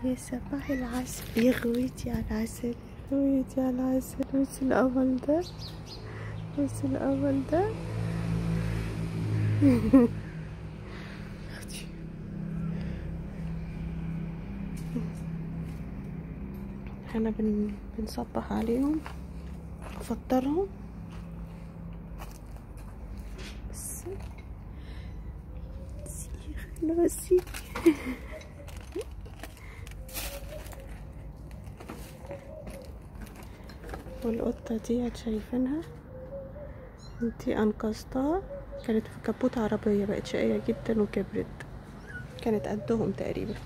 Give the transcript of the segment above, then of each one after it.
يا صباح العسل يا خويتي على العسل يا خويتي على العسل بس القمر ده بس القمر ده اختي احنا بن... بنصبح عليهم نفطرهم بس بس يا خلاصي والقطة ديت شايفينها انتي انقذتها كانت في كبوت عربية بقت شقية جدا وكبرت كانت قدهم تقريبا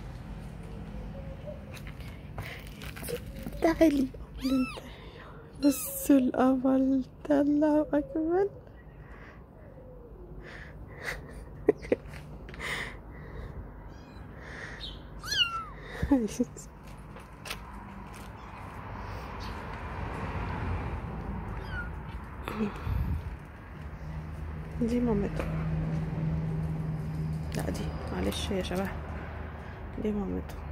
تعالي قولي انت بص القمر ده الله اكبر دي مامته لا دي معلش هي شبه دي مامته